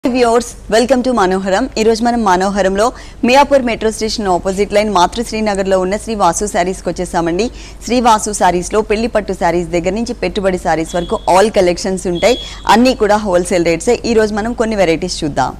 Viewers welcome to మనోహరం ఈ రోజు మనం మనోహరంలో Miyapur metro station opposite line Matrusri Nagar లో ఉన్న శ్రీ వాసు శారీస్ కి వచ్చేసామండి శ్రీ వాసు శారీస్ లో పెళ్లి పట్టు శారీస్ దగ్గర నుంచి పెట్టుబడి శారీస్ వరకు ఆల్ కలెక్షన్స్ ఉంటాయి అన్ని కూడా హోల్సేల్ రేట్సే ఈ రోజు మనం కొన్ని వెరైటీస్ చూద్దాం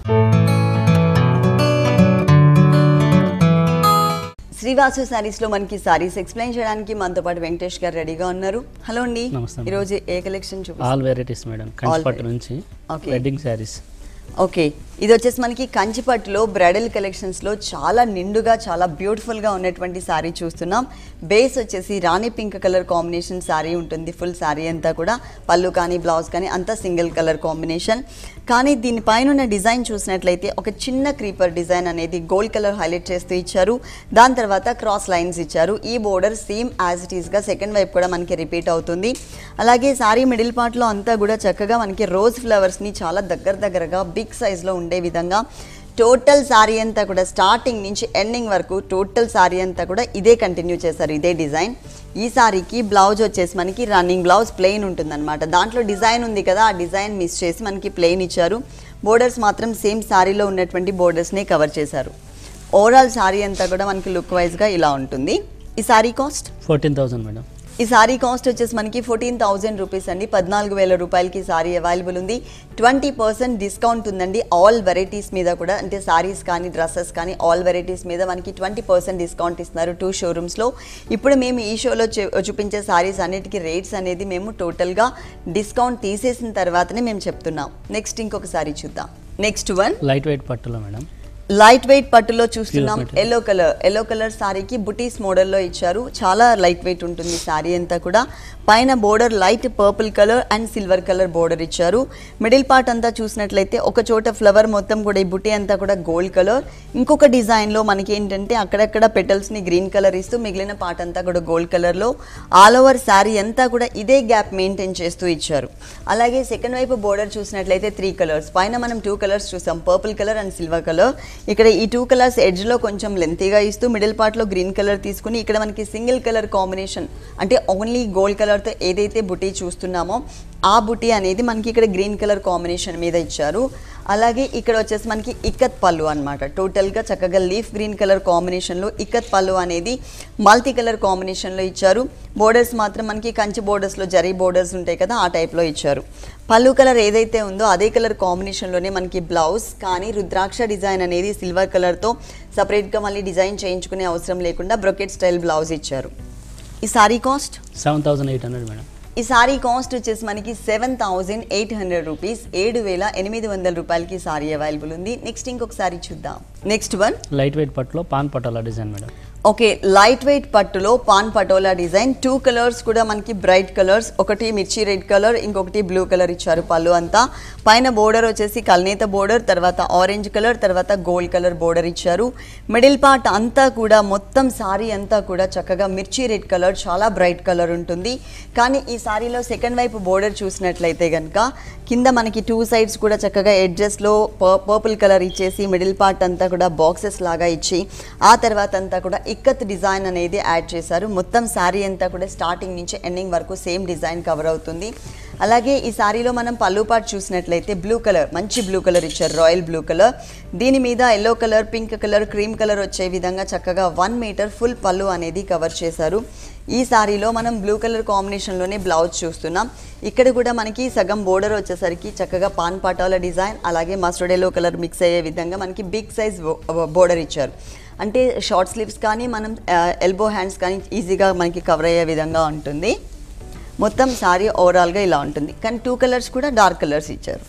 శ్రీవాసు శారీస్ లో మనకి సారీస్ ఎక్స్ప్లెయిన్ చేయడానికి మనతో పాటు వెంకటేష్ గారు రెడీగా ఉన్నారు హలో అండి నమస్తే ఈ రోజు ఏ కలెక్షన్ చూపిస్తారు ఆల్ వెరైటీస్ మేడం కంచిపట్టు నుంచి Okay. వెడ్డింగ్ శారీస్ ఓకే ఇది వచ్చేసి మనకి కంచిపట్టులో బ్రైడల్ కలెక్షన్స్లో చాలా నిండుగా చాలా బ్యూటిఫుల్గా ఉన్నటువంటి శారీ చూస్తున్నాం బేస్ వచ్చేసి రాణి పింక్ కలర్ కాంబినేషన్ శారీ ఉంటుంది ఫుల్ శారీ అంతా కూడా పళ్ళు కానీ బ్లౌజ్ కానీ అంతా సింగిల్ కలర్ కాంబినేషన్ కానీ దీనిపైన ఉన్న డిజైన్ చూసినట్లయితే ఒక చిన్న క్రీపర్ డిజైన్ అనేది గోల్డ్ కలర్ హైలైట్ చేస్తూ ఇచ్చారు దాని తర్వాత క్రాస్ లైన్స్ ఇచ్చారు ఈ బోర్డర్ సేమ్ యాజ్ ఇట్ ఈస్గా సెకండ్ వైపు కూడా మనకి రిపీట్ అవుతుంది అలాగే శారీ మిడిల్ పార్ట్లో అంతా కూడా చక్కగా మనకి రోజ్ ఫ్లవర్స్ని చాలా దగ్గర దగ్గరగా బిగ్ సైజ్లో ఉండే విధంగా టోటల్ శారీ అంతా కూడా స్టార్టింగ్ నుంచి ఎండింగ్ వరకు టోటల్ శారీ అంతా కూడా ఇదే కంటిన్యూ చేశారు ఇదే డిజైన్ ఈ శారీకి బ్లౌజ్ వచ్చేసి మనకి రన్నింగ్ బ్లౌజ్ ప్లెయిన్ ఉంటుందన్నమాట దాంట్లో డిజైన్ ఉంది కదా ఆ డిజైన్ మిస్ చేసి మనకి ప్లెయిన్ ఇచ్చారు బోర్డర్స్ మాత్రం సేమ్ శారీలో ఉన్నటువంటి బోర్డర్స్నే కవర్ చేశారు ఓవరాల్ శారీ అంతా కూడా మనకి లుక్ వైజ్గా ఇలా ఉంటుంది ఈ sari cost fourteen thousand madam ఈ సారీ కాస్ట్ వచ్చేసి మనకి ఫోర్టీన్ థౌజండ్ రూపీస్ అండి పద్నాలుగు వేల రూపాయలకి సారీ అవైలబుల్ ఉంది ట్వంటీ పర్సెంట్ డిస్కౌంట్ ఉందండి ఆల్ వెరైటీస్ మీద కూడా అంటే సారీస్ కానీ డ్రెస్సెస్ కానీ ఆల్ వెరైటీస్ మీద మనకి ట్వంటీ పర్సెంట్ డిస్కౌంట్ ఇస్తున్నారు టూ షోరూమ్స్లో ఇప్పుడు మేము ఈ షోలో చూ- చూపించే సారీస్ అన్నిటికీ రేట్స్ అనేది మేము టోటల్గా డిస్కౌంట్ తీసేసిన తర్వాతనే మేము చెప్తున్నాం నెక్స్ట్ ఇంకొక సారీ చూద్దాం నెక్స్ట్ వన్ లైట్ వెయిట్ పట్టులో మేడం లైట్ వెయిట్ పట్టులో చూస్తున్నాం Pure material. Yellow colour yellow colour సారీకి బుటీస్ మోడల్లో ఇచ్చారు చాలా లైట్ వెయిట్ ఉంటుంది సారీ అంతా కూడా పైన border light purple colour and silver colour border ఇచ్చారు మిడిల్ పార్ట్ అంతా చూసినట్లయితే ఒక చోట ఫ్లవర్ మొత్తం కూడా ఈ బుటీ అంతా కూడా గోల్డ్ కలర్ ఇంకొక డిజైన్లో మనకి ఏంటంటే అక్కడక్కడ పెటల్స్ని గ్రీన్ కలర్ ఇస్తూ మిగిలిన పార్ట్ అంతా కూడా గోల్డ్ కలర్లో ఆల్ ఓవర్ శారీ అంతా కూడా ఇదే గ్యాప్ మెయింటైన్ చేస్తూ ఇచ్చారు అలాగే సెకండ్ వైపు బోర్డర్ చూసినట్లయితే త్రీ కలర్స్ పైన మనం టూ కలర్స్ చూసాం purple colour and silver colour ఇక్కడ ఈ టూ కలర్స్ ఎడ్జ్లో కొంచెం లెంతీగా ఇస్తూ మిడిల్ పార్ట్లో గ్రీన్ కలర్ తీసుకుని ఇక్కడ మనకి సింగిల్ కలర్ కాంబినేషన్ అంటే ఓన్లీ గోల్డ్ కలర్తో ఏదైతే బుటీ చూస్తున్నామో ఆ బుటీ అనేది మనకి ఇక్కడ గ్రీన్ కలర్ కాంబినేషన్ మీద ఇచ్చారు అలాగే ఇక్కడ వచ్చేసి మనకి ఇక్కత్ పళ్ళు అనమాట టోటల్గా చక్కగా లీఫ్ గ్రీన్ కలర్ కాంబినేషన్లో ఇక్కత్ పళ్ళు అనేది మల్టీ కలర్ కాంబినేషన్లో ఇచ్చారు బోర్డర్స్ మాత్రం మనకి కంచి బోర్డర్స్లో జరీ బోర్డర్స్ ఉంటాయి కదా ఆ టైప్లో ఇచ్చారు పళ్ళు కలర్ ఏదైతే ఉందో అదే కలర్ కాంబినేషన్లోనే మనకి బ్లౌజ్ కానీ రుద్రాక్ష డిజైన్ అనేది సిల్వర్ కలర్తో సపరేట్గా మళ్ళీ డిజైన్ చేయించుకునే అవసరం లేకుండా బ్రొకెట్ స్టైల్ బ్లౌజ్ ఇచ్చారు ఈ sari cost seven thousand eight hundred madam ఈ సారీ కాస్ట్ వచ్చేసి మనకి seven thousand eight hundred rupees ఏడు వేల ఎనిమిది వందల రూపాయలకి సారీ అవైలబుల్ ఉంది నెక్స్ట్ ఇంకొక సారీ చూద్దాం నెక్స్ట్ వన్ లైట్ వెయిట్ పట్టులో pan patola design madam okay light weight పట్టులో pan patola design two colours కూడా మనకి బ్రైట్ కలర్స్ ఒకటి మిర్చి రెడ్ కలర్ ఇంకొకటి బ్లూ కలర్ ఇచ్చారు పళ్ళు అంతా పైన బోర్డర్ వచ్చేసి కల్నేత బోర్డర్ తర్వాత ఆరెంజ్ కలర్ తర్వాత గోల్డ్ కలర్ బోర్డర్ ఇచ్చారు మిడిల్ పార్ట్ అంతా కూడా మొత్తం సారీ అంతా కూడా చక్కగా మిర్చి రెడ్ కలర్ చాలా బ్రైట్ కలర్ ఉంటుంది కానీ ఈ సారీలో సెకండ్ వైపు బోర్డర్ చూసినట్లయితే కనుక కింద మనకి టూ సైడ్స్ కూడా చక్కగా ఎడ్జెస్లో పర్పుల్ కలర్ ఇచ్చేసి మిడిల్ పార్ట్ అంతా కూడా బాక్సెస్ లాగా ఇచ్చి ఆ తర్వాత అంతా కూడా ఇక్కత్ డిజైన్ అనేది యాడ్ చేశారు మొత్తం శారీ అంతా కూడా స్టార్టింగ్ నుంచి ఎండింగ్ వరకు సేమ్ డిజైన్ కవర్ అవుతుంది అలాగే ఈ శారీలో మనం పళ్ళు పార్ట్ చూసినట్లయితే బ్లూ కలర్ మంచి బ్లూ కలర్ ఇచ్చారు రాయల్ బ్లూ కలర్ దీని మీద yellow colour pink colour cream colour వచ్చే విధంగా చక్కగా వన్ మీటర్ ఫుల్ పళ్ళు అనేది కవర్ చేశారు ఈ శారీలో మనం బ్లూ కలర్ కాంబినేషన్లోనే బ్లౌజ్ చూస్తున్నాం ఇక్కడ కూడా మనకి సగం బోర్డర్ వచ్చేసరికి చక్కగా పాన్ పాటాల డిజైన్ అలాగే మస్టర్డ్ ఎల్లో కలర్ మిక్స్ అయ్యే విధంగా మనకి బిగ్ సైజ్ బోర్డర్ ఇచ్చారు అంటే షార్ట్ స్లీవ్స్ కానీ మనం ఎల్బో హ్యాండ్స్ కానీ ఈజీగా మనకి కవర్ అయ్యే విధంగా ఉంటుంది మొత్తం శారీ ఓవరాల్గా ఇలా ఉంటుంది కానీ టూ కలర్స్ కూడా డార్క్ కలర్స్ ఇచ్చారు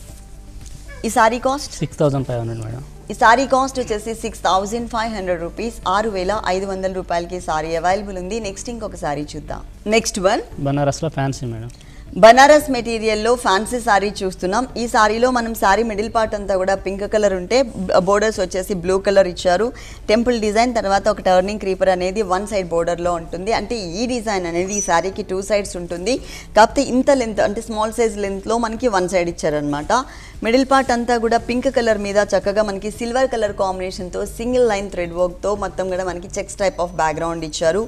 ఈ sari cost six thousand five hundred madam ఈ సారీ కాస్ట్ వచ్చేసి six thousand five hundred rupees ఆరు వేల ఐదు వందల రూపాయలకి సారీ అవైలబుల్ ఉంది నెక్స్ట్ ఇంకొక సారీ చూద్దాం నెక్స్ట్ వన్ బనారస్లో ఫ్యాన్సీ మేడం బనారస్ మెటీరియల్లో ఫ్యాన్సీ సారీ చూస్తున్నాం ఈ సారీలో మనం సారీ మిడిల్ పార్ట్ అంతా కూడా పింక్ కలర్ ఉంటే బోర్డర్స్ వచ్చేసి బ్లూ కలర్ ఇచ్చారు టెంపుల్ డిజైన్ తర్వాత ఒక టర్నింగ్ క్రీపర్ అనేది వన్ సైడ్ బోర్డర్లో ఉంటుంది అంటే ఈ డిజైన్ అనేది ఈ సారీకి టూ సైడ్స్ ఉంటుంది కాకపోతే ఇంత లెంత్ అంటే స్మాల్ సైజ్ లెంత్లో మనకి వన్ సైడ్ ఇచ్చారనమాట మిడిల్ పార్ట్ అంతా కూడా పింక్ కలర్ మీద చక్కగా మనకి సిల్వర్ కలర్ కాంబినేషన్తో సింగిల్ లైన్ థ్రెడ్ వర్క్తో మొత్తం కూడా మనకి చెక్స్ టైప్ ఆఫ్ బ్యాక్గ్రౌండ్ ఇచ్చారు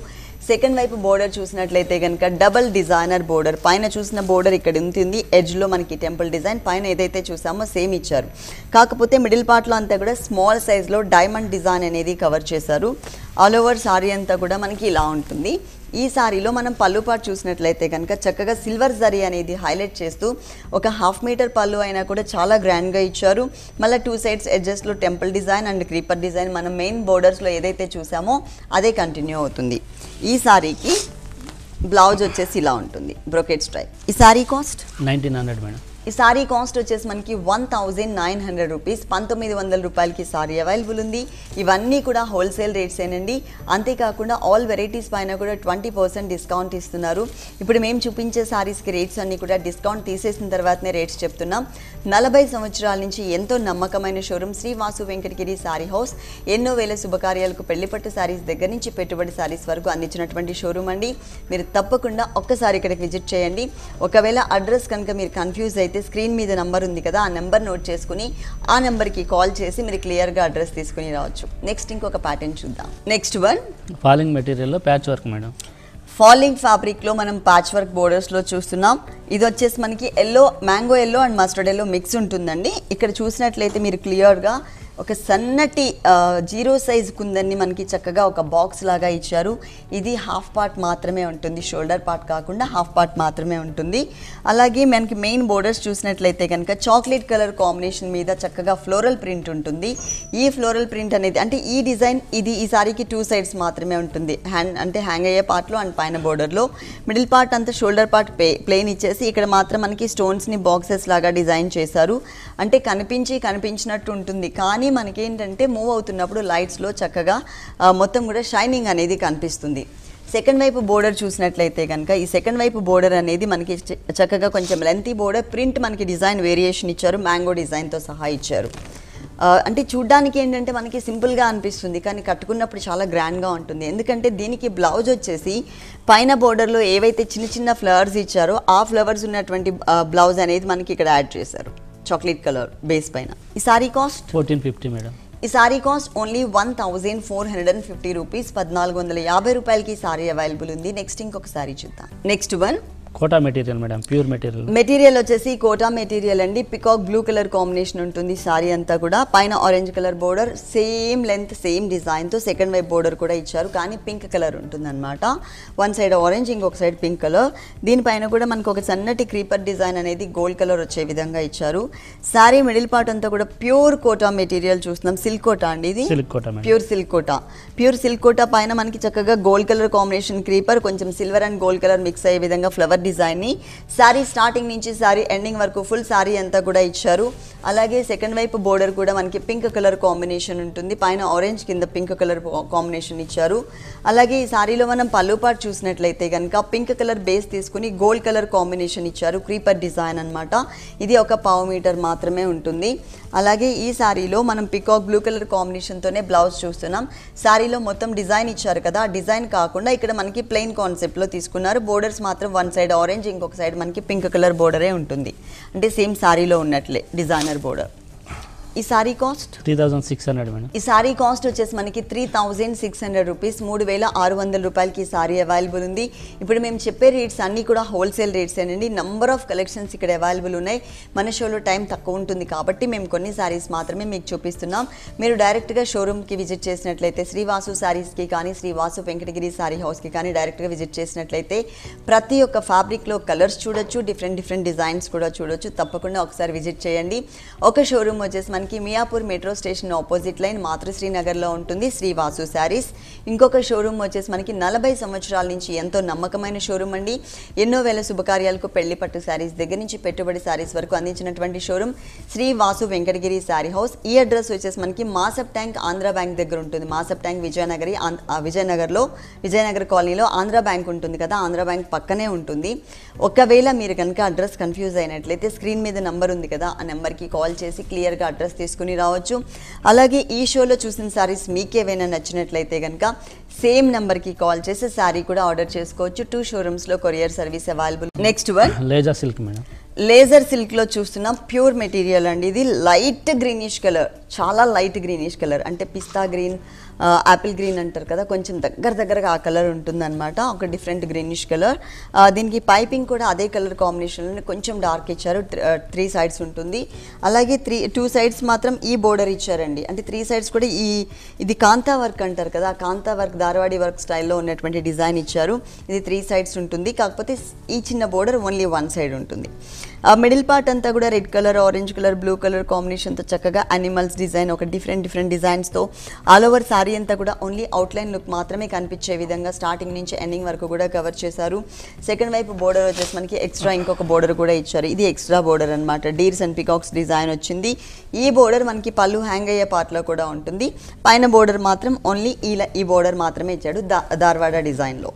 సెకండ్ వైపు బోర్డర్ చూసినట్లయితే కనుక డబల్ డిజైనర్ బోర్డర్ పైన చూసిన బోర్డర్ ఇక్కడ ఉంటుంది ఎడ్జ్లో మనకి టెంపుల్ డిజైన్ పైన ఏదైతే చూసామో సేమ్ ఇచ్చారు కాకపోతే మిడిల్ పార్ట్లో అంతా కూడా స్మాల్ సైజ్లో డైమండ్ డిజైన్ అనేది కవర్ చేశారు ఆల్ ఓవర్ సారీ అంతా కూడా మనకి ఇలా ఉంటుంది ఈ సారీలో మనం పళ్ళు పాటు చూసినట్లయితే కనుక చక్కగా సిల్వర్ జరీ అనేది హైలైట్ చేస్తూ ఒక హాఫ్ మీటర్ పళ్ళు అయినా కూడా చాలా గ్రాండ్గా ఇచ్చారు మళ్ళీ టూ సైడ్స్ ఎడ్జస్ట్లో temple design and creeper design మనం మెయిన్ బోర్డర్స్లో ఏదైతే చూసామో అదే కంటిన్యూ అవుతుంది ఈ సారీకి బ్లౌజ్ వచ్చేసి ఇలా ఉంటుంది బ్రోకెట్ స్టైల్ ఈ sari cost nineteen hundred madam ఈ సారీ కాస్ట్ వచ్చేసి మనకి one thousand nine hundred rupees పంతొమ్మిది వందల రూపాయలకి సారీ అవైలబుల్ ఉంది ఇవన్నీ కూడా హోల్సేల్ రేట్స్ ఏనండి అంతేకాకుండా ఆల్ వెరైటీస్ పైన కూడా ట్వంటీ పర్సెంట్ డిస్కౌంట్ ఇస్తున్నారు ఇప్పుడు మేము చూపించే సారీస్కి రేట్స్ అన్నీ కూడా డిస్కౌంట్ తీసేసిన తర్వాతనే రేట్స్ చెప్తున్నాం నలభై సంవత్సరాల నుంచి ఎంతో నమ్మకమైన షోరూమ్ శ్రీ వాసు వెంకటగిరి సారీ హౌస్ ఎన్నో వేల శుభకార్యాలకు పెళ్లిపట్టు సారీస్ దగ్గర నుంచి పెట్టుబడి సారీస్ వరకు అందించినటువంటి షోరూమ్ అండి మీరు తప్పకుండా ఒక్కసారి ఇక్కడికి విజిట్ చేయండి ఒకవేళ అడ్రస్ కనుక మీరు కన్ఫ్యూజ్ అయితే స్క్రీన్ మీద నెంబర్ ఉంది కదా ఆ నెంబర్ నోట్ చేసుకుని ఆ నెంబర్కి కాల్ చేసి మీరు క్లియర్గా అడ్రస్ తీసుకుని రావచ్చు నెక్స్ట్ ఇంకొక ప్యాటర్న్ చూద్దాం నెక్స్ట్ వన్ ఫాలింగ్ మెటీరియల్లో ప్యాచ్ వర్క్ మేడం ఫాలింగ్ ఫ్యాబ్రిక్లో మనం ప్యాచ్ వర్క్ బోర్డర్స్లో చూస్తున్నాం ఇది వచ్చేసి మనకి yellow mango yellow and mustard yellow mix ఉంటుందండి ఇక్కడ చూసినట్లయితే మీరు క్లియర్గా ఒక సన్నటి ఆ, జీరో సైజ్ కుందన్ని మనకి చక్కగా ఒక బాక్స్ లాగా ఇచ్చారు ఇది హాఫ్ పార్ట్ మాత్రమే ఉంటుంది షోల్డర్ పార్ట్ కాకుండా హాఫ్ పార్ట్ మాత్రమే ఉంటుంది అలాగే మనకి మెయిన్ బోర్డర్స్ చూసినట్లయితే కనుక చాక్లెట్ కలర్ కాంబినేషన్ మీద చక్కగా ఫ్లోరల్ ప్రింట్ ఉంటుంది ఈ ఫ్లోరల్ ప్రింట్ అనేది అంటే ఈ డిజైన్ ఇది ఈ సారీకి టూ సైడ్స్ మాత్రమే ఉంటుంది హ్యాండ్ అంటే హ్యాంగ్ అయ్యే పార్ట్లో అండ్ పైన బోర్డర్లో మిడిల్ పార్ట్ అంతా షోల్డర్ పార్ట్ ప్లే ప్లేన్ ఇచ్చేసి ఇక్కడ మాత్రం మనకి స్టోన్స్ని బాక్సెస్ లాగా డిజైన్ చేశారు అంటే కనిపించి కనిపించినట్టు ఉంటుంది కానీ మనకి ఏంటంటే మూవ్ అవుతున్నప్పుడు లైట్స్లో చక్కగా ఆ, మొత్తం కూడా షైనింగ్ అనేది కనిపిస్తుంది సెకండ్ వైపు బోర్డర్ చూసినట్లయితే కనుక ఈ సెకండ్ వైపు బోర్డర్ అనేది మనకి చ- చక్కగా కొంచెం లెంతీ బోర్డర్ ప్రింట్ మనకి డిజైన్ వేరియేషన్ ఇచ్చారు మ్యాంగో డిజైన్తో సహా ఇచ్చారు ఆ, అంటే చూడ్డానికి ఏంటంటే మనకి సింపుల్గా అనిపిస్తుంది కానీ కట్టుకున్నప్పుడు చాలా గ్రాండ్గా ఉంటుంది ఎందుకంటే దీనికి బ్లౌజ్ వచ్చేసి పైన బోర్డర్లో ఏవైతే చిన్న చిన్న ఫ్లవర్స్ ఇచ్చారో ఆ ఫ్లవర్స్ ఉన్నటువంటి బ్లౌజ్ అనేది మనకి ఇక్కడ యాడ్ చేశారు చాక్లెట్ కలర్ బేస్ పైన ఈ sari cost fourteen fifty madam ఈ sari cost only one thousand four hundred and fifty rupees పద్నాలుగు వందల యాభై రూపాయలకి ఈ సారీ అవైలబుల్ ఉంది నెక్స్ట్ ఇంకొక సారీ చూద్దాం next one Kota material madam pure material material వచ్చేసి కోటా మెటీరియల్ అండి పికాక్ బ్లూ కలర్ కాంబినేషన్ ఉంటుంది సారీ అంతా కూడా పైన orange colour border same length same డిజైన్తో సెకండ్ వైపు బోర్డర్ కూడా ఇచ్చారు కానీ పింక్ కలర్ ఉంటుంది అనమాట వన్ సైడ్ ఆరెంజ్ ఇంకొక సైడ్ పింక్ కలర్ దీనిపైన కూడా మనకు ఒక సన్నటి క్రీపర్ డిజైన్ అనేది గోల్డ్ కలర్ వచ్చే విధంగా ఇచ్చారు సారీ మిడిల్ పార్ట్ అంతా కూడా ప్యూర్ కోటా మెటీరియల్ చూస్తున్నాం సిల్క్ కోటా అండి ఇది silk Kota madam pure silk Kota pure silk Kota పైన మనకి చక్కగా గోల్డ్ కలర్ కాంబినేషన్ క్రీపర్ కొంచెం silver and gold colour mix అయ్యే విధంగా ఫ్లవర్ డిజైన్ని శారీ స్టార్టింగ్ నుంచి శారీ ఎండింగ్ వరకు ఫుల్ శారీ అంతా కూడా ఇచ్చారు అలాగే సెకండ్ వైపు బోర్డర్ కూడా మనకి పింక్ కలర్ కాంబినేషన్ ఉంటుంది పైన ఆరెంజ్ కింద పింక్ కలర్ కాంబినేషన్ ఇచ్చారు అలాగే ఈ శారీలో మనం పళ్ళు పాటు చూసినట్లయితే కనుక పింక్ కలర్ బేస్ తీసుకుని గోల్డ్ కలర్ కాంబినేషన్ ఇచ్చారు క్రీపర్ డిజైన్ అన్నమాట ఇది ఒక పావు మీటర్ మాత్రమే ఉంటుంది అలాగే ఈ శారీలో మనం పికాక్ బ్లూ కలర్ కాంబినేషన్తోనే బ్లౌజ్ చూస్తున్నాం శారీలో మొత్తం డిజైన్ ఇచ్చారు కదా ఆ డిజైన్ కాకుండా ఇక్కడ మనకి ప్లెయిన్ కాన్సెప్ట్లో తీసుకున్నారు బోర్డర్స్ మాత్రం వన్ సైడ్ ఆరెంజ్ ఇంకొక సైడ్ మనకి పింక్ కలర్ బోర్డరే ఉంటుంది అంటే సేమ్ శారీలో ఉన్నట్లే డిజైనర్ బోర్డర్ ఈ sari cost three thousand six hundred madam ఈ సారీ కాస్ట్ వచ్చేసి మనకి three thousand six hundred rupees మూడు వేల ఆరు వందల రూపాయలకి ఈ సారీ అవైలబుల్ ఉంది ఇప్పుడు మేము చెప్పే రేట్స్ అన్నీ కూడా హోల్సేల్ రేట్స్ అండి నంబర్ ఆఫ్ కలెక్షన్స్ ఇక్కడ అవైలబుల్ ఉన్నాయి మన షోలో టైం తక్కువ ఉంటుంది కాబట్టి మేము కొన్ని సారీస్ మాత్రమే మీకు చూపిస్తున్నాం మీరు డైరెక్ట్గా షోరూమ్కి విజిట్ చేసినట్లయితే శ్రీవాసు సారీస్కి కానీ శ్రీవాసు వెంకటగిరి సారీ హౌస్కి కానీ డైరెక్ట్గా విజిట్ చేసినట్లయితే ప్రతి ఒక్క ఫ్యాబ్రిక్లో కలర్స్ చూడొచ్చు డిఫరెంట్ డిఫరెంట్ డిజైన్స్ కూడా చూడొచ్చు తప్పకుండా ఒకసారి విజిట్ చేయండి ఒక షోరూమ్ వచ్చేసి మనకి Miyapur metro station opposite line Matrushri నగర్లో ఉంటుంది శ్రీవాసు శారీస్ ఇంకొక షోరూమ్ వచ్చేసి మనకి నలభై సంవత్సరాల నుంచి ఎంతో నమ్మకమైన షోరూమ్ అండి ఎన్నో వేల శుభకార్యాలకు పెళ్లి పట్టు శారీస్ దగ్గర నుంచి పెట్టుబడి శారీస్ వరకు అందించినటువంటి షోరూమ్ శ్రీ వాసు వెంకటగిరి శారీ హౌస్ ఈ అడ్రస్ వచ్చేసి మనకి మాసప్ ట్యాంక్ ఆంధ్ర బ్యాంక్ దగ్గర ఉంటుంది మాసప్ ట్యాంక్ విజయనగరి ఆం- ఆ విజయనగర్లో విజయనగర్ కాలనీలో ఆంధ్ర బ్యాంక్ ఉంటుంది కదా ఆంధ్ర బ్యాంక్ పక్కనే ఉంటుంది ఒకవేళ మీరు కనుక అడ్రస్ కన్ఫ్యూజ్ అయినట్లయితే స్క్రీన్ మీద నెంబర్ ఉంది కదా ఆ నెంబర్కి కాల్ చేసి క్లియర్గా అడ్రస్ తీసుకుని రావచ్చు అలాగే ఈ షోలో చూసిన సారీస్ మీకేవైనా నచ్చినట్లయితే కనుక సేమ్ నెంబర్కి కాల్ చేసి శారీ కూడా ఆర్డర్ చేసుకోవచ్చు టూ షోరూమ్స్లో courier service available next one laser silk madam laser సిల్క్లో చూస్తున్నాం ప్యూర్ మెటీరియల్ అండి ఇది లైట్ గ్రీనిష్ కలర్ చాలా లైట్ గ్రీనిష్ కలర్ అంటే పిస్తా గ్రీన్ యాపిల్ గ్రీన్ అంటారు కదా కొంచెం దగ్గర దగ్గరగా ఆ కలర్ ఉంటుందన్నమాట ఒక డిఫరెంట్ గ్రీనిష్ కలర్ దీనికి పైపింగ్ కూడా అదే కలర్ కాంబినేషన్లోనే కొంచెం డార్క్ ఇచ్చారు త్రీ సైడ్స్ ఉంటుంది అలాగే త్రీ టూ సైడ్స్ మాత్రం ఈ బోర్డర్ ఇచ్చారండి అంటే త్రీ సైడ్స్ కూడా ఈ ఇది కాంతా వర్క్ అంటారు కదా ఆ కాంతా వర్క్ ధారవాడి వర్క్ స్టైల్లో ఉన్నటువంటి డిజైన్ ఇచ్చారు ఇది త్రీ సైడ్స్ ఉంటుంది కాకపోతే ఈ చిన్న బోర్డర్ ఓన్లీ వన్ సైడ్ ఉంటుంది ఆ మిడిల్ పార్ట్ అంతా కూడా red colour orange colour blue colour కాంబినేషన్తో చక్కగా అనిమల్స్ డిజైన్ ఒక డిఫరెంట్ డిఫరెంట్ డిజైన్స్తో ఆల్ ఓవర్ సారీ అంతా కూడా ఓన్లీ అవుట్లైన్ లుక్ మాత్రమే కనిపించే విధంగా స్టార్టింగ్ నుంచి ఎండింగ్ వరకు కూడా కవర్ చేశారు సెకండ్ వైపు బోర్డర్ వచ్చేసి మనకి ఎక్స్ట్రా ఇంకొక బోర్డర్ కూడా ఇచ్చారు ఇది ఎక్స్ట్రా బోర్డర్ అనమాట డీర్స్ అండ్ పికాక్స్ డిజైన్ వచ్చింది ఈ బోర్డర్ మనకి పళ్ళు హ్యాంగ్ అయ్యే పార్ట్లో కూడా ఉంటుంది పైన బోర్డర్ మాత్రం ఓన్లీ ఇలా ఈ బోర్డర్ మాత్రమే ఇచ్చాడు దా ధార్వాడ డిజైన్లో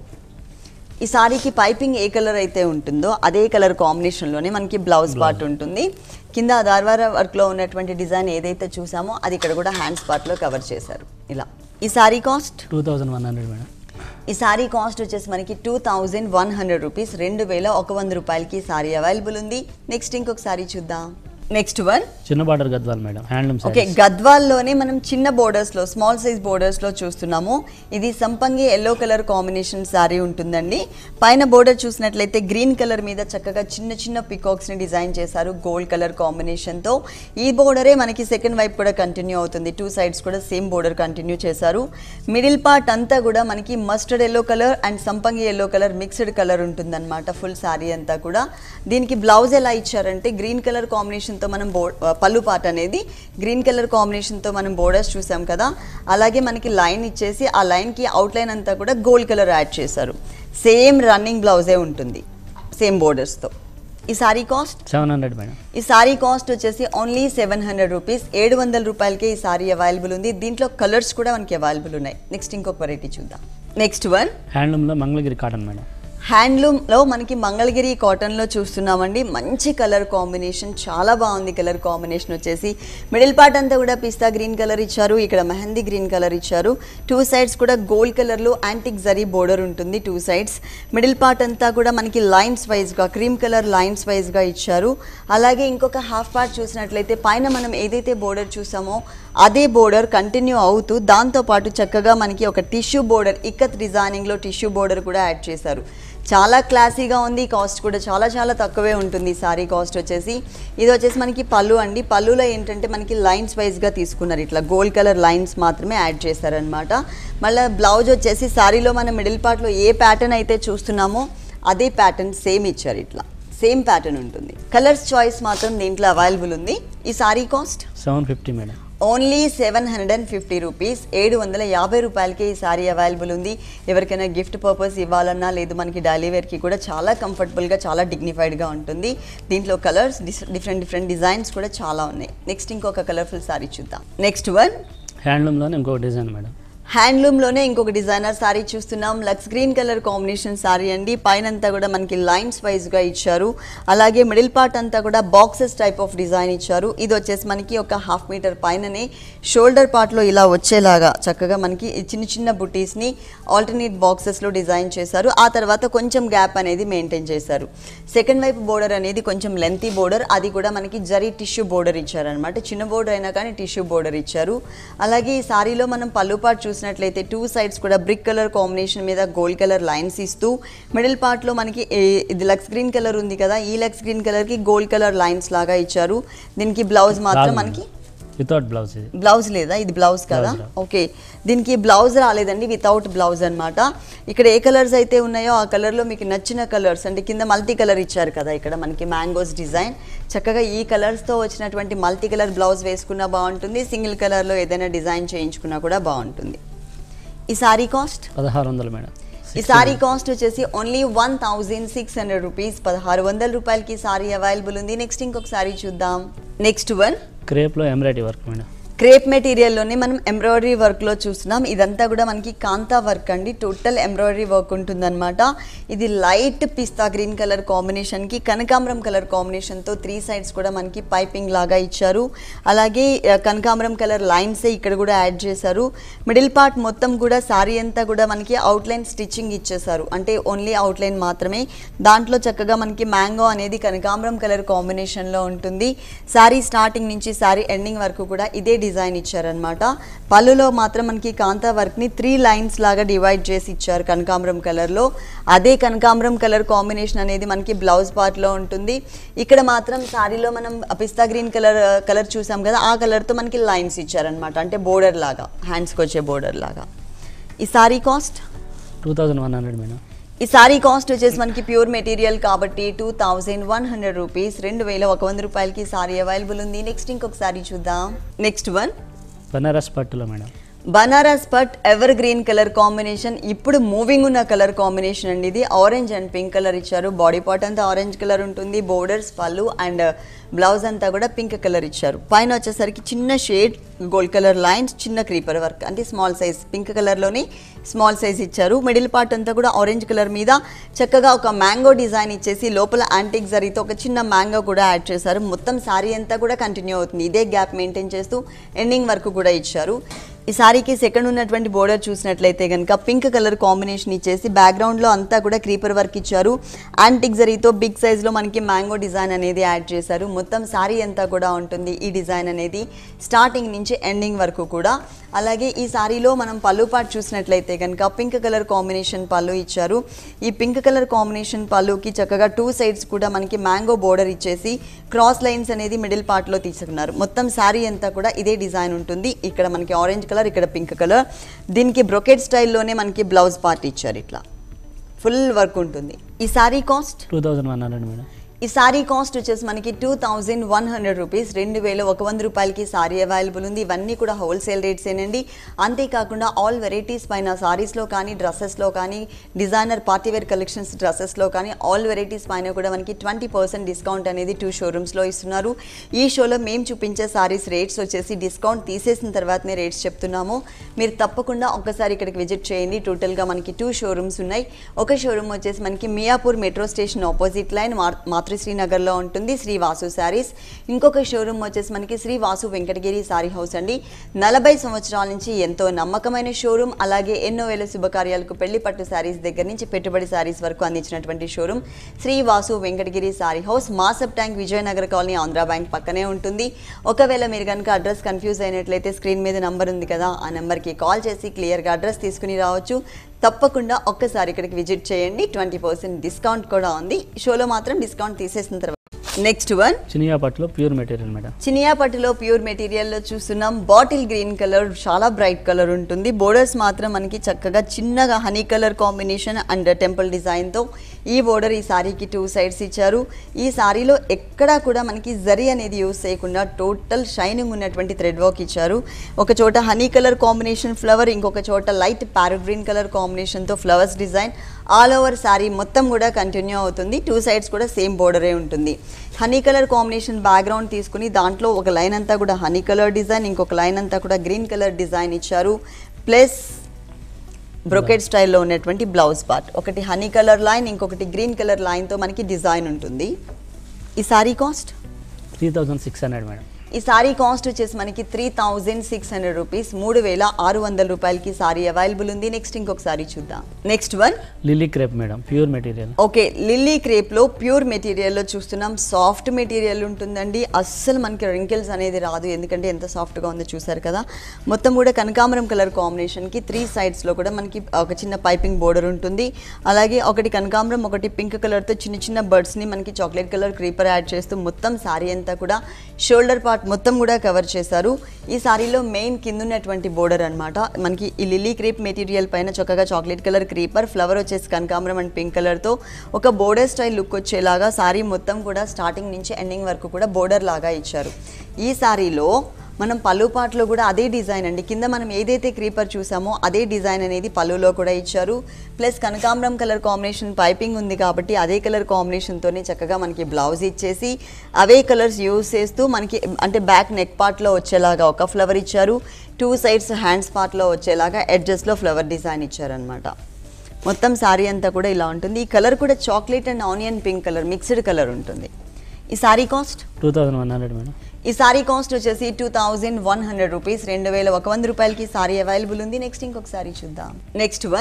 ఈ సారీకి పైపింగ్ ఏ కలర్ అయితే ఉంటుందో అదే కలర్ కాంబినేషన్లోనే మనకి బ్లౌజ్ పార్ట్ ఉంటుంది కింద దార్వార వర్క్లో ఉన్నటువంటి డిజైన్ ఏదైతే చూసామో అది ఇక్కడ కూడా హ్యాండ్స్ పార్ట్లో కవర్ చేశారు ఇలా ఈ sari cost two thousand one hundred madam ఈ సారీ కాస్ట్ వచ్చేసి మనకి two thousand one hundred rupees రెండు వేల ఒక వంద రూపాయలకి ఈ సారీ అవైలబుల్ ఉంది నెక్స్ట్ ఇంకొక సారీ చూద్దాం నెక్స్ట్ వన్ చిన్న border Gadwal madam handloom okay saris గద్వాల్లోనే మనం చిన్న బోర్డర్స్ లో స్మాల్ సైజ్ బోర్డర్స్ లో చూస్తున్నాము ఇది సంపంగి ఎల్లో కలర్ కాంబినేషన్ సారీ ఉంటుందండి పైన బోర్డర్ చూసినట్లయితే గ్రీన్ కలర్ మీద చక్కగా చిన్న చిన్న పికాక్స్ ని డిజైన్ చేశారు గోల్డ్ కలర్ కాంబినేషన్ తో ఈ బోర్డరే మనకి సెకండ్ వైపు కూడా కంటిన్యూ అవుతుంది టూ సైడ్స్ కూడా సేమ్ బోర్డర్ కంటిన్యూ చేశారు మిడిల్ పార్ట్ అంతా కూడా మనకి మస్టర్డ్ ఎల్లో కలర్ అండ్ సంపంగి ఎల్లో కలర్ మిక్స్డ్ కలర్ ఉంటుందన్నమాట ఫుల్ సారీ అంతా కూడా దీనికి బ్లౌజ్ ఎలా ఇచ్చారంటే గ్రీన్ కలర్ కాంబినేషన్తో మనం బో పళ్ళు పార్ట్ అనేది గ్రీన్ కలర్ కాంబినేషన్తో మనం బోర్డర్స్ చూసాం కదా అలాగే మనకి లైన్ ఇచ్చేసి ఆ లైన్కి అవుట్లైన్ అంతా కూడా గోల్డ్ కలర్ యాడ్ చేశారు సేమ్ రన్నింగ్ బ్లౌజే ఉంటుంది సేమ్ బోర్డర్స్తో ఈ sari cost seven hundred madam ఈ సారీ కాస్ట్ వచ్చేసి ఓన్లీ సెవెన్ హండ్రెడ్ రూపీస్ ఏడు వందల రూపాయలకే ఈ సారీ అవైలబుల్ ఉంది దీంట్లో కలర్స్ కూడా మనకి అవైలబుల్ ఉన్నాయి నెక్స్ట్ ఇంకొక వెరైటీ చూద్దాం నెక్స్ట్ వన్ హ్యాండ్లూమ్లో మంగళగిరి కాటన్ మేడం హ్యాండ్లూమ్లో మనకి మంగళగిరి కాటన్లో చూస్తున్నామండి మంచి కలర్ కాంబినేషన్ చాలా బాగుంది కలర్ కాంబినేషన్ వచ్చేసి మిడిల్ పార్ట్ అంతా కూడా పిస్తా గ్రీన్ కలర్ ఇచ్చారు ఇక్కడ మెహందీ గ్రీన్ కలర్ ఇచ్చారు టూ సైడ్స్ కూడా గోల్డ్ కలర్లో యాంటిక్ జరీ బోర్డర్ ఉంటుంది టూ సైడ్స్ మిడిల్ పార్ట్ అంతా కూడా మనకి లైన్స్ వైజ్గా క్రీమ్ కలర్ లైన్స్ వైజ్గా ఇచ్చారు అలాగే ఇంకొక హాఫ్ పార్ట్ చూసినట్లయితే పైన మనం ఏదైతే బోర్డర్ చూసామో అదే బోర్డర్ కంటిన్యూ అవుతూ దాంతోపాటు చక్కగా మనకి ఒక టిష్యూ బోర్డర్ ఇక్కత్ డిజైనింగ్లో టిష్యూ బోర్డర్ కూడా యాడ్ చేశారు చాలా క్లాసీగా ఉంది కాస్ట్ కూడా చాలా చాలా తక్కువే ఉంటుంది ఈ సారీ కాస్ట్ వచ్చేసి ఇది వచ్చేసి మనకి పళ్ళు అండి పళ్ళులో ఏంటంటే మనకి లైన్స్ వైజ్గా తీసుకున్నారు ఇట్లా గోల్డ్ కలర్ లైన్స్ మాత్రమే యాడ్ చేశారనమాట మళ్ళీ బ్లౌజ్ వచ్చేసి సారీలో మనం మిడిల్ పార్ట్లో ఏ ప్యాటర్న్ అయితే చూస్తున్నామో అదే ప్యాటర్న్ సేమ్ ఇచ్చారు ఇట్లా సేమ్ ప్యాటర్న్ ఉంటుంది కలర్స్ చాయిస్ మాత్రం దీంట్లో అవైలబుల్ ఉంది ఈ sari cost seven fifty madam only seven hundred and fifty rupees ఏడు వందల యాభై రూపాయలకి ఈ సారీ అవైలబుల్ ఉంది ఎవరికైనా గిఫ్ట్ పర్పస్ ఇవ్వాలన్నా లేదు మనకి డైలీ వేర్కి కూడా చాలా కంఫర్టబుల్గా చాలా డిగ్నిఫైడ్గా ఉంటుంది దీంట్లో కలర్స్ డిఫరెంట్ డిఫరెంట్ డిజైన్స్ కూడా చాలా ఉన్నాయి నెక్స్ట్ ఇంకొక కలర్ఫుల్ సారీ చూద్దాం నెక్స్ట్ వన్ హ్యాండ్లూమ్లోనే ఇంకొక డిజైన్ మేడం హ్యాండ్లూమ్లోనే ఇంకొక డిజైనర్ సారీ చూస్తున్నాం లక్స్ గ్రీన్ కలర్ కాంబినేషన్ సారీ అండి పైన అంతా కూడా మనకి లైన్స్ వైజ్గా ఇచ్చారు అలాగే మిడిల్ పార్ట్ అంతా కూడా బాక్సెస్ టైప్ ఆఫ్ డిజైన్ ఇచ్చారు ఇది వచ్చేసి మనకి ఒక హాఫ్ మీటర్ పైననే షోల్డర్ పార్ట్లో ఇలా వచ్చేలాగా చక్కగా మనకి ఈ చిన్న చిన్న బుటీస్ని ఆల్టర్నేట్ బాక్సెస్లో డిజైన్ చేశారు ఆ తర్వాత కొంచెం గ్యాప్ అనేది మెయింటైన్ చేశారు సెకండ్ వైపు బోర్డర్ అనేది కొంచెం లెంతీ బోర్డర్ అది కూడా మనకి జరీ టిష్యూ బోర్డర్ ఇచ్చారనమాట చిన్న బోర్డర్ అయినా కానీ టిష్యూ బోర్డర్ ఇచ్చారు అలాగే ఈ సారీలో మనం పళ్ళు పార్ట్ చూసినట్లయితే టూ సైడ్స్ కూడా బ్రిక్ కలర్ కాంబినేషన్ మీద గోల్డ్ కలర్ లైన్స్ ఇస్తూ మిడిల్ పార్ట్లో మనకి ఏ- ఇది లక్స్ గ్రీన్ కలర్ ఉంది కదా ఈ లక్స్ గ్రీన్ కలర్కి గోల్డ్ కలర్ లైన్స్ లాగా ఇచ్చారు దీనికి బ్లౌజ్ మాత్రం రాదు మనకి వితౌట్ బ్లౌజ్ ఇది బ్లౌజ్ లేదా ఇది బ్లౌజ్ కదా Blouse రా. ఓకే దీనికి బ్లౌజ్ రాలేదండి వితౌట్ బ్లౌజ్ అన్నమాట ఇక్కడ ఏ కలర్స్ అయితే ఉన్నాయో ఆ కలర్లో మీకు నచ్చిన కలర్స్ అంటే కింద మల్టీ కలర్ ఇచ్చారు కదా ఇక్కడ మనకి మ్యాంగోస్ డిజైన్ చక్కగా ఈ కలర్స్తో వచ్చినటువంటి మల్టీ కలర్ బ్లౌజ్ వేసుకున్నా బాగుంటుంది సింగిల్ కలర్లో ఏదైనా డిజైన్ చేయించుకున్నా కూడా బాగుంటుంది ఈ సారీ కాస్ట్ పదహారు వందలు మేడం ఈ సారీ కాస్ట్ వచ్చేసి only one thousand six hundred rupees పదహారు వందల రూపాయలకి సారీ అవైలబుల్ ఉంది నెక్స్ట్ ఇంకొక సారీ చూద్దాం నెక్స్ట్ వన్ క్రేప్లో ఎంబ్రాయిడరీ వర్క్ మేడం క్రేప్ మెటీరియల్లోనే మనం ఎంబ్రాయిడరీ వర్క్లో చూస్తున్నాం ఇదంతా కూడా మనకి కాంతా వర్క్ అండి టోటల్ ఎంబ్రాయిడరీ వర్క్ ఉంటుందన్నమాట ఇది లైట్ పిస్తా గ్రీన్ కలర్ కాంబినేషన్కి కనకాంబరం కలర్ కాంబినేషన్తో త్రీ సైడ్స్ కూడా మనకి పైపింగ్ లాగా ఇచ్చారు అలాగే ఆ, కనకాంబరం కలర్ లైన్సే ఇక్కడ కూడా యాడ్ చేశారు మిడిల్ పార్ట్ మొత్తం కూడా సారీ అంతా కూడా మనకి అవుట్లైన్ స్టిచ్చింగ్ ఇచ్చేసారు అంటే ఓన్లీ అవుట్లైన్ మాత్రమే దాంట్లో చక్కగా మనకి మ్యాంగో అనేది కనకాంబరం కలర్ కాంబినేషన్లో ఉంటుంది శారీ స్టార్టింగ్ నుంచి శారీ ఎండింగ్ వరకు కూడా ఇదే డిజైన్ ఇచ్చారనమాట పళ్ళులో మాత్రం మనకి కాంతా వర్క్ని త్రీ లైన్స్ లాగా డివైడ్ చేసి ఇచ్చారు కనకాంబరం కలర్లో అదే కనకాంబరం కలర్ కాంబినేషన్ అనేది మనకి బ్లౌజ్ పార్ట్లో ఉంటుంది ఇక్కడ మాత్రం శారీలో మనం పిస్తా గ్రీన్ కలర్ కలర్ చూసాం కదా ఆ కలర్తో మనకి లైన్స్ ఇచ్చారనమాట అంటే బోర్డర్ లాగా హ్యాండ్స్కి వచ్చే బోర్డర్ లాగా ఈ sari cost two thousand one hundred madam ఈ సారీ కాస్ట్ వచ్చేసి మనకి ప్యూర్ మెటీరియల్ కాబట్టి two thousand one hundred rupees రెండు వేల ఒక వంద రూపాయలకి సారీ అవైలబుల్ ఉంది నెక్స్ట్ ఇంకొక సారీ చూద్దాం నెక్స్ట్ వన్ బనారస్ పట్టులో మేడం బనారస్ పట్ ఎవర్ గ్రీన్ కలర్ కాంబినేషన్ ఇప్పుడు మూవింగ్ ఉన్న కలర్ కాంబినేషన్ అండి ఇది ఆరెంజ్ అండ్ పింక్ కలర్ ఇచ్చారు బాడీ పార్ట్ అంతా ఆరెంజ్ కలర్ ఉంటుంది బోర్డర్స్ పళ్ళు అండ్ బ్లౌజ్ అంతా కూడా పింక్ కలర్ ఇచ్చారు పైన వచ్చేసరికి చిన్న షేడ్ గోల్డ్ కలర్ లైన్స్ చిన్న క్రీపర్ వర్క్ అంటే స్మాల్ సైజ్ పింక్ కలర్లోని స్మాల్ సైజ్ ఇచ్చారు మిడిల్ పార్ట్ అంతా కూడా ఆరెంజ్ కలర్ మీద చక్కగా ఒక మ్యాంగో డిజైన్ ఇచ్చేసి లోపల యాంటిక్ జరీతో ఒక చిన్న మ్యాంగో కూడా యాడ్ చేశారు మొత్తం శారీ అంతా కూడా కంటిన్యూ అవుతుంది ఇదే గ్యాప్ మెయింటైన్ చేస్తూ ఎండింగ్ వరకు కూడా ఇచ్చారు ఈ సారీకి సెకండ్ ఉన్నటువంటి బోర్డర్ చూసినట్లయితే కనుక పింక్ కలర్ కాంబినేషన్ ఇచ్చేసి బ్యాక్గ్రౌండ్లో అంతా కూడా క్రీపర్ వర్క్ ఇచ్చారు యాంటిక్ జరీతో బిగ్ సైజ్లో మనకి మ్యాంగో డిజైన్ అనేది యాడ్ చేశారు మొత్తం సారీ అంతా కూడా ఉంటుంది ఈ డిజైన్ అనేది స్టార్టింగ్ నుంచి ఎండింగ్ వరకు కూడా అలాగే ఈ సారీలో మనం పళ్ళు పాటు చూసినట్లయితే కనుక పింక్ కలర్ కాంబినేషన్ పళ్ళు ఇచ్చారు ఈ పింక్ కలర్ కాంబినేషన్ పళ్ళుకి చక్కగా టూ సైడ్స్ కూడా మనకి మ్యాంగో బోర్డర్ ఇచ్చేసి క్రాస్ లైన్స్ అనేది మిడిల్ పార్ట్లో తీసుకున్నారు మొత్తం శారీ అంతా కూడా ఇదే డిజైన్ ఉంటుంది ఇక్కడ మనకి ఆరెంజ్ కలర్ ఇక్కడ పింక్ కలర్ దీనికి బ్రొకెట్ స్టైల్లోనే మనకి బ్లౌజ్ పార్ట్ ఇచ్చారు ఇట్లా ఫుల్ వర్క్ ఉంటుంది ఈ sari cost two thousand one hundred madam ఈ సారీ కాస్ట్ వచ్చేసి మనకి two thousand one hundred rupees రెండు వేల ఒక వంద రూపాయలకి సారీ అవైలబుల్ ఉంది ఇవన్నీ కూడా హోల్సేల్ రేట్స్ ఏనండి అంతేకాకుండా ఆల్ వెరైటీస్ పైన సారీస్లో కానీ డ్రెస్సెస్లో కానీ డిజైనర్ పార్టీవేర్ కలెక్షన్స్ డ్రెస్సెస్లో కానీ ఆల్ వెరైటీస్ పైన కూడా మనకి ట్వంటీ పర్సెంట్ డిస్కౌంట్ అనేది టూ షోరూమ్స్లో ఇస్తున్నారు ఈ షోలో మేము చూపించే సారీస్ రేట్స్ వచ్చేసి డిస్కౌంట్ తీసేసిన తర్వాతనే రేట్స్ చెప్తున్నాము మీరు తప్పకుండా ఒక్కసారి ఇక్కడికి విజిట్ చేయండి టోటల్గా మనకి టూ షోరూమ్స్ ఉన్నాయి ఒక షోరూమ్ వచ్చేసి మనకి Miyapur metro station opposite line మా- మాతృశ్రీ నగర్లో ఉంటుంది శ్రీ వాసు శారీస్ ఇంకొక షోరూమ్ వచ్చేసి మనకి శ్రీ వాసు వెంకటగిరి సారీ హౌస్ అండి నలభై సంవత్సరాల నుంచి ఎంతో నమ్మకమైన షోరూమ్ అలాగే ఎన్నో వేల శుభకార్యాలకు పెళ్లి పట్టు శారీస్ దగ్గర నుంచి పెట్టుబడి శారీస్ వరకు అందించినటువంటి showroom Shri Vasu Venkatagiri sari house Masab tank Vijayanagar colony Andhra bank పక్కనే ఉంటుంది ఒకవేళ మీరు కనుక అడ్రస్ కన్ఫ్యూజ్ అయినట్లయితే స్క్రీన్ మీద నంబర్ ఉంది కదా ఆ నెంబర్కి కాల్ చేసి క్లియర్గా అడ్రస్ తీసుకుని రావచ్చు తప్పకుండా ఒక్కసారి ఇక్కడికి విజిట్ చేయండి ట్వంటీ పర్సెంట్ డిస్కౌంట్ కూడా ఉంది షోలో మాత్రం డిస్కౌంట్ తీసేసిన తర్వాత నెక్స్ట్ వన్ చినియా పట్టులో ప్యూర్ మెటీరియల్ మేడం చినియా పట్టులో ప్యూర్ మెటీరియల్లో చూస్తున్నాం బాటిల్ గ్రీన్ కలర్ చాలా బ్రైట్ కలర్ ఉంటుంది బోర్డర్స్ మాత్రం మనకి చక్కగా చిన్నగా honey colour combination and temple డిజైన్తో ఈ బోర్డర్ ఈ సారీకి టూ సైడ్స్ ఇచ్చారు ఈ సారీలో ఎక్కడా కూడా మనకి జరీ అనేది యూస్ చేయకుండా టోటల్ షైనింగ్ ఉన్నటువంటి థ్రెడ్ వర్క్ ఇచ్చారు ఒక చోట హనీ కలర్ కాంబినేషన్ ఫ్లవర్ ఇంకొక చోట లైట్ ప్యారో గ్రీన్ కలర్ కాంబినేషన్తో flowers design all over sari మొత్తం కూడా కంటిన్యూ అవుతుంది టూ సైడ్స్ కూడా సేమ్ బోర్డరే ఉంటుంది హనీ కలర్ కాంబినేషన్ బ్యాక్గ్రౌండ్ తీసుకుని దాంట్లో ఒక లైన్ అంతా కూడా హనీ కలర్ డిజైన్ ఇంకొక లైన్ అంతా కూడా గ్రీన్ కలర్ డిజైన్ ఇచ్చారు ప్లస్ బ్రొకెట్ స్టైల్లో ఉన్నటువంటి బ్లౌజ్ పార్ట్ ఒకటి హనీ కలర్ లైన్ ఇంకొకటి గ్రీన్ కలర్ లైన్తో మనకి డిజైన్ ఉంటుంది ఈ sari cost three thousand six hundred madam ఈ సారీ కాస్ట్ వచ్చేసి మనకి three thousand six hundred rupees మూడు వేల ఆరు వందల రూపాయలకి సారీ అవైలబుల్ ఉంది నెక్స్ట్ ఇంకొక సారీ చూద్దాం next one lily crepe madam pure material okay lily క్రేప్లో ప్యూర్ మెటీరియల్లో చూస్తున్నాం సాఫ్ట్ మెటీరియల్ ఉంటుందండి అస్సలు మనకి రింకిల్స్ అనేది రాదు ఎందుకంటే ఎంత సాఫ్ట్గా ఉందో చూసారు కదా మొత్తం కూడా కనకాంబరం కలర్ కాంబినేషన్కి త్రీ సైడ్స్లో కూడా మనకి ఒక చిన్న పైపింగ్ బోర్డర్ ఉంటుంది అలాగే ఒకటి కనకాంబరం ఒకటి పింక్ కలర్తో చిన్న చిన్న బర్డ్స్ని మనకి చాక్లెట్ కలర్ క్రీపర్ యాడ్ చేస్తూ మొత్తం శారీ అంతా కూడా షోల్డర్ పార్ట్ మొత్తం కూడా కవర్ చేశారు ఈ సారీలో మెయిన్ కింద ఉన్నటువంటి బోర్డర్ అన్నమాట మనకి ఈ లిల్లీ క్రీప్ మెటీరియల్ పైన చక్కగా చాక్లెట్ కలర్ క్రీపర్ ఫ్లవర్ వచ్చేసి కనకాంబరం అండ్ పింక్ కలర్తో ఒక బోర్డర్ స్టైల్ లుక్ వచ్చేలాగా సారీ మొత్తం కూడా స్టార్టింగ్ నుంచి ఎండింగ్ వరకు కూడా బోర్డర్ లాగా ఇచ్చారు ఈ సారీలో మనం పళ్ళు పాటలో కూడా అదే డిజైన్ అండి కింద మనం ఏదైతే క్రీపర్ చూసామో అదే డిజైన్ అనేది పళ్ళులో కూడా ఇచ్చారు ప్లస్ కనకాంబరం కలర్ కాంబినేషన్ పైపింగ్ ఉంది కాబట్టి అదే కలర్ కాంబినేషన్తోనే చక్కగా మనకి బ్లౌజ్ ఇచ్చేసి అవే కలర్స్ యూస్ చేస్తూ మనకి అంటే బ్యాక్ నెక్ పార్ట్లో వచ్చేలాగా ఒక ఫ్లవర్ ఇచ్చారు టూ సైడ్స్ హ్యాండ్స్ పార్ట్లో వచ్చేలాగా ఎడ్జెస్లో ఫ్లవర్ డిజైన్ ఇచ్చారనమాట మొత్తం శారీ అంతా కూడా ఇలా ఉంటుంది ఈ కలర్ కూడా chocolate and onion pink colour mixed colour ఉంటుంది ఈ sari cost two thousand one hundred madam ఈ సారీ కాస్ట్ వచ్చేసి two thousand one hundred rupees రెండు వేల ఒక వంద రూపాయలకి సారీ అవైలబుల్ ఉంది నెక్స్ట్ ఇంకొక సారీ చూద్దాం నెక్స్ట్ వన్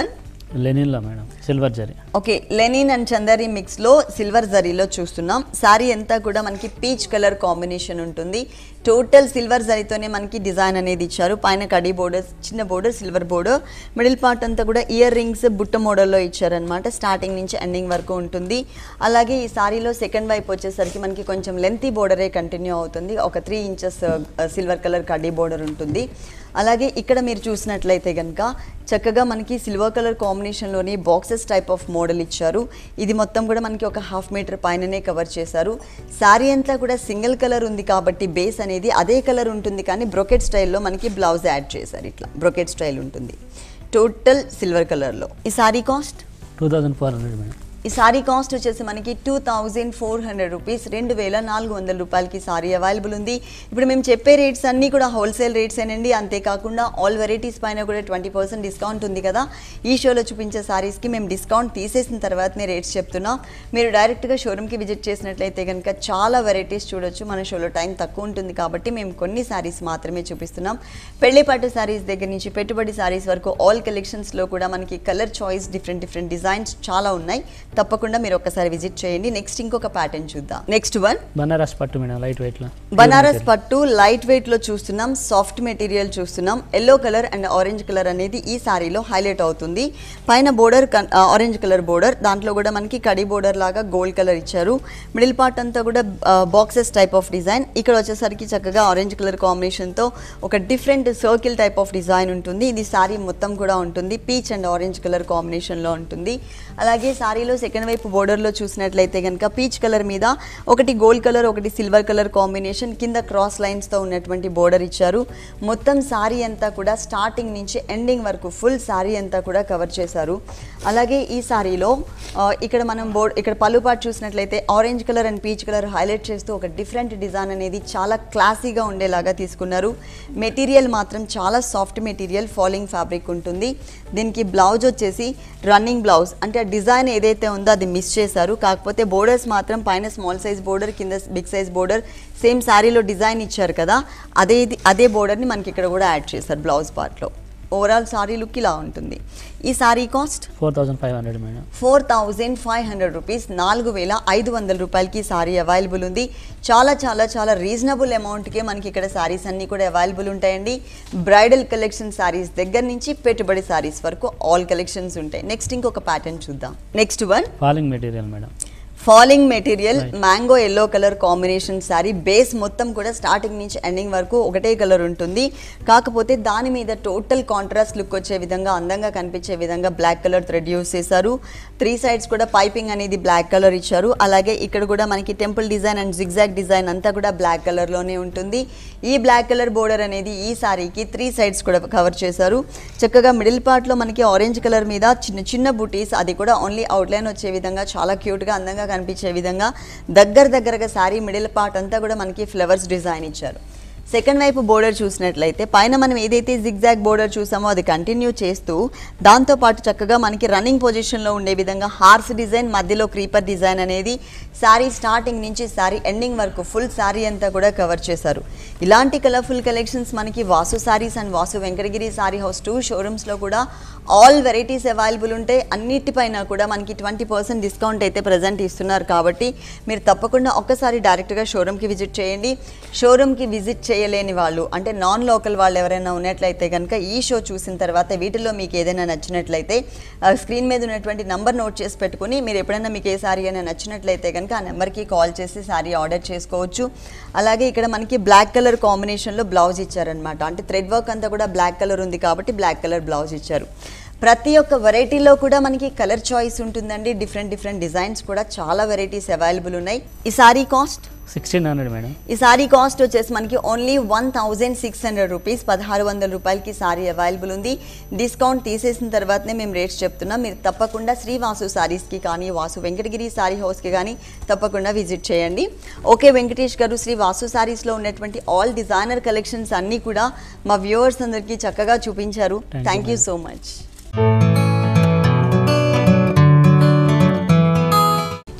లెనిన్లో madam silver zari okay linen and Chanderi మిక్స్లో సిల్వర్ జరీలో చూస్తున్నాం శారీ అంతా కూడా మనకి పీచ్ కలర్ కాంబినేషన్ ఉంటుంది టోటల్ సిల్వర్ జరీతోనే మనకి డిజైన్ అనేది ఇచ్చారు పైన కడి బోర్డర్ చిన్న border silver border middle part అంతా కూడా ఇయర్ రింగ్స్ బుట్ట మోడల్లో ఇచ్చారనమాట స్టార్టింగ్ నుంచి ఎండింగ్ వరకు ఉంటుంది అలాగే ఈ సారీలో సెకండ్ వైపు వచ్చేసరికి మనకి కొంచెం లెంతీ బోర్డరే కంటిన్యూ అవుతుంది ఒక త్రీ ఇంచెస్ సిల్వర్ కలర్ కడ్డీ బోర్డర్ ఉంటుంది అలాగే ఇక్కడ మీరు చూసినట్లయితే కనుక చక్కగా మనకి సిల్వర్ కలర్ కాంబినేషన్లోని బాక్సెస్ టైప్ ఆఫ్ మోడల్ ఇచ్చారు ఇది మొత్తం కూడా మనకి ఒక హాఫ్ మీటర్ పైననే కవర్ చేశారు శారీ అంతా కూడా సింగిల్ కలర్ ఉంది కాబట్టి బేస్ అనేది అదే కలర్ ఉంటుంది కానీ బ్రొకెట్ స్టైల్లో మనకి బ్లౌజ్ యాడ్ చేశారు ఇట్లా బ్రొకెట్ స్టైల్ ఉంటుంది టోటల్ సిల్వర్ కలర్లో ఈ sari cost two thousand four hundred madam ఈ సారీ కాస్ట్ వచ్చేసి మనకి two thousand four hundred rupees రెండు వేల నాలుగు వందల రూపాయలకి సారీ అవైలబుల్ ఉంది ఇప్పుడు మేము చెప్పే రేట్స్ అన్నీ కూడా హోల్సేల్ రేట్స్ ఏనండి అంతేకాకుండా ఆల్ వెరైటీస్ పైన కూడా ట్వంటీ పర్సెంట్ డిస్కౌంట్ ఉంది కదా ఈ షోలో చూపించే సారీస్కి మేము డిస్కౌంట్ తీసేసిన తర్వాతనే రేట్స్ చెప్తున్నాం మీరు డైరెక్ట్గా షోరూమ్కి విజిట్ చేసినట్లయితే కనుక చాలా వెరైటీస్ చూడొచ్చు మన షోలో టైం తక్కువ ఉంటుంది కాబట్టి మేము కొన్ని సారీస్ మాత్రమే చూపిస్తున్నాం పెళ్లి పట్టు సారీస్ దగ్గర నుంచి పెట్టుబడి సారీస్ వరకు ఆల్ కలెక్షన్స్లో కూడా మనకి colour choice different different designs చాలా ఉన్నాయి తప్పకుండా మీరు ఒకసారి విజిట్ చేయండి నెక్స్ట్ ఇంకొక ప్యాటర్న్ చూద్దాం నెక్స్ట్ వన్ బనారస్ పట్టు మేడం లైట్ వెయిట్లో బనారస్ పట్టు లైట్ వెయిట్ లో చూస్తున్నాం సాఫ్ట్ మెటీరియల్ చూస్తున్నాం yellow colour and orange colour అనేది ఈ సారీలో హైలైట్ అవుతుంది పైన బోర్డర్ ఆరెంజ్ కలర్ బోర్డర్ దాంట్లో కూడా మనకి కడి బోర్డర్ లాగా గోల్డ్ కలర్ ఇచ్చారు మిడిల్ పార్ట్ అంతా కూడా బాక్సెస్ టైప్ ఆఫ్ డిజైన్ ఇక్కడ వచ్చేసరికి చక్కగా ఆరెంజ్ కలర్ కాంబినేషన్ తో ఒక different circle type of design ఉంటుంది ఇది సారీ మొత్తం కూడా ఉంటుంది peach and orange colour combination లో ఉంటుంది అలాగే సారీలో సెకండ్ వైపు border లో చూసినట్లయితే కనుక పీచ్ కలర్ మీద ఒకటి గోల్డ్ కలర్ ఒకటి సిల్వర్ కలర్ కాంబినేషన్ కింద క్రాస్ లైన్స్ తో ఉన్నటువంటి బోర్డర్ ఇచ్చారు మొత్తం సారీ అంతా కూడా స్టార్టింగ్ నుంచి ఎండింగ్ వరకు ఫుల్ సారీ అంతా కూడా కవర్ చేశారు అలాగే ఈ సారీలో ఆ, ఇక్కడ మనం బోర్డ్ ఇక్కడ పళ్ళు పాటు చూసినట్లయితే orange colour and peach colour highlight చేస్తూ ఒక డిఫరెంట్ డిజైన్ అనేది చాలా క్లాసీగా ఉండేలాగా తీసుకున్నారు మెటీరియల్ మాత్రం చాలా సాఫ్ట్ మెటీరియల్ ఫాలింగ్ ఫ్యాబ్రిక్ ఉంటుంది దీనికి బ్లౌజ్ వచ్చేసి రన్నింగ్ బ్లౌజ్ అంటే ఆ డిజైన్ ఏదైతే ఉందో అది మిస్ చేశారు కాకపోతే బోర్డర్స్ మాత్రం పైన స్మాల్ సైజ్ బోర్డర్ కింద బిగ్ సైజ్ బోర్డర్ సేమ్ శారీలో డిజైన్ ఇచ్చారు కదా అదే ఇది- అదే బోర్డర్ని మనకి ఇక్కడ కూడా యాడ్ చేశారు బ్లౌజ్ పార్ట్లో ఓవరాల్ సారీ లుక్ ఇలా ఉంటుంది ఈ sari cost four thousand five hundred madam four thousand five hundred rupees నాలుగు వేల ఐదు వందల రూపాయలకి సారీ అవైలబుల్ ఉంది చాలా చాలా చాలా రీజనబుల్ అమౌంట్కే మనకి ఇక్కడ సారీస్ అన్నీ కూడా అవైలబుల్ ఉంటాయండి బ్రైడల్ కలెక్షన్ సారీస్ దగ్గర నుంచి పెట్టుబడి సారీస్ వరకు ఆల్ కలెక్షన్స్ ఉంటాయి నెక్స్ట్ ఇంకొక ప్యాటర్న్ చూద్దాం next one falling material madam falling material mango yellow colour combination sari base మొత్తం కూడా స్టార్టింగ్ నుంచి ఎండింగ్ వరకు ఒకటే కలర్ ఉంటుంది కాకపోతే దాని మీద టోటల్ కాంట్రాస్ట్ లుక్ వచ్చే విధంగా అందంగా కనిపించే విధంగా బ్లాక్ కలర్ థ్రెడ్ యూస్ చేశారు త్రీ సైడ్స్ కూడా పైపింగ్ అనేది బ్లాక్ కలర్ ఇచ్చారు అలాగే ఇక్కడ కూడా మనకి temple design and zigzag design అంతా కూడా బ్లాక్ కలర్లోనే ఉంటుంది ఈ బ్లాక్ కలర్ బోర్డర్ అనేది ఈ సారీకి త్రీ సైడ్స్ కూడా కవర్ చేశారు చక్కగా మిడిల్ పార్ట్లో మనకి ఆరెంజ్ కలర్ మీద చిన్న చిన్న బుటీస్ అది కూడా ఓన్లీ అవుట్లైన్ వచ్చే విధంగా చాలా క్యూట్గా అందంగా కనిపించే విధంగా దగ్గర దగ్గరగా శారీ మిడిల్ పార్ట్ అంతా కూడా మనకి ఫ్లవర్స్ డిజైన్ ఇచ్చారు సెకండ్ వైపు బోర్డర్ చూసినట్లయితే పైన మనం ఏదైతే జిగ్జాగ్ బోర్డర్ చూసామో అది కంటిన్యూ చేస్తూ దాంతోపాటు చక్కగా మనకి రన్నింగ్ పొజిషన్లో ఉండే విధంగా హార్స్ డిజైన్ మధ్యలో క్రీపర్ డిజైన్ అనేది శారీ స్టార్టింగ్ నుంచి శారీ ఎండింగ్ వరకు ఫుల్ శారీ అంతా కూడా కవర్ చేశారు ఇలాంటి కలర్ఫుల్ కలెక్షన్స్ మనకి Vasu saris and Vasu Venkatagiri sari house two షోరూమ్స్లో కూడా ఆల్ వెరైటీస్ అవైలబుల్ ఉంటాయి అన్నిటిపైన కూడా మనకి ట్వంటీ పర్సెంట్ డిస్కౌంట్ అయితే ప్రజెంట్ ఇస్తున్నారు కాబట్టి మీరు తప్పకుండా ఒక్కసారి డైరెక్ట్గా షోరూమ్కి విజిట్ చేయండి షోరూమ్కి విజిట్ చేయలేని వాళ్ళు అంటే నాన్ లోకల్ వాళ్ళు ఎవరైనా ఉన్నట్లయితే కనుక ఈ షో చూసిన తర్వాత వీటిలో మీకు ఏదైనా నచ్చినట్లయితే ఆ స్క్రీన్ మీద ఉన్నటువంటి నంబర్ నోట్ చేసి పెట్టుకుని మీరు ఎప్పుడైనా మీకు ఏ సారీ అయినా నచ్చినట్లయితే కనుక ఆ నెంబర్కి కాల్ చేసి సారీ ఆర్డర్ చేసుకోవచ్చు అలాగే ఇక్కడ మనకి బ్లాక్ కలర్ కాంబినేషన్లో బ్లౌజ్ ఇచ్చారనమాట అంటే థ్రెడ్ వర్క్ అంతా కూడా బ్లాక్ కలర్ ఉంది కాబట్టి బ్లాక్ కలర్ బ్లౌజ్ ఇచ్చారు ప్రతి ఒక్క వెరైటీలో కూడా మనకి కలర్ చాయిస్ ఉంటుందండి డిఫరెంట్ డిఫరెంట్ డిజైన్స్ కూడా చాలా వెరైటీస్ అవైలబుల్ ఉన్నాయి ఈ sari cost sixteen hundred madam ఈ సారీ కాస్ట్ వచ్చేసి మనకి only one thousand six hundred rupees పదహారు వందల రూపాయలకి సారీ అవైలబుల్ ఉంది డిస్కౌంట్ తీసేసిన తర్వాతనే మేము రేట్స్ చెప్తున్నాం మీరు తప్పకుండా శ్రీ వాసు సారీస్కి కానీ వాసు వెంకటగిరి సారీ హౌస్కి కానీ తప్పకుండా విజిట్ చేయండి ఓకే వెంకటేష్ గారు శ్రీ వాసు సారీస్లో ఉన్నటువంటి ఆల్ డిజైనర్ కలెక్షన్స్ అన్నీ కూడా మా వ్యూవర్స్ అందరికీ చక్కగా చూపించారు Thank you, thank you madam. So much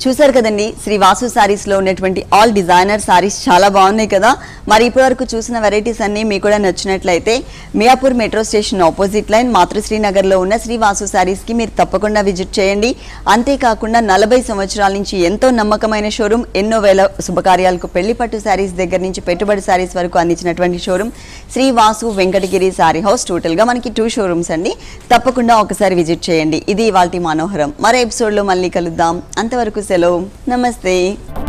చూసారు కదండి శ్రీ వాసు సారీస్ లో ఉన్నటువంటి ఆల్ డిజైనర్ సారీస్ చాలా బాగున్నాయి కదా మరి ఇప్పటి వరకు చూసిన వెరైటీస్ అన్ని మీకు కూడా నచ్చినట్లయితే Miyapur metro station opposite line Matrusri Nagar లో ఉన్న శ్రీ వాసు సారీస్ కి మీరు తప్పకుండా విజిట్ చేయండి అంతేకాకుండా నలభై సంవత్సరాల నుంచి ఎంతో నమ్మకమైన షోరూమ్ ఎన్నో వేల శుభకార్యాలకు పెళ్లి పట్టు సారీస్ దగ్గర నుంచి పెట్టుబడి సారీస్ వరకు అందించినటువంటి showroom Shri Vasu Venkatagiri sari house total గా మనకి టూ షోరూమ్స్ అండి తప్పకుండా ఒకసారి విజిట్ చేయండి ఇది ఇవాల్టి మనోహరం మరో ఎపిసోడ్ లో మళ్ళీ కలుద్దాం అంతవరకు సెలవు నమస్తే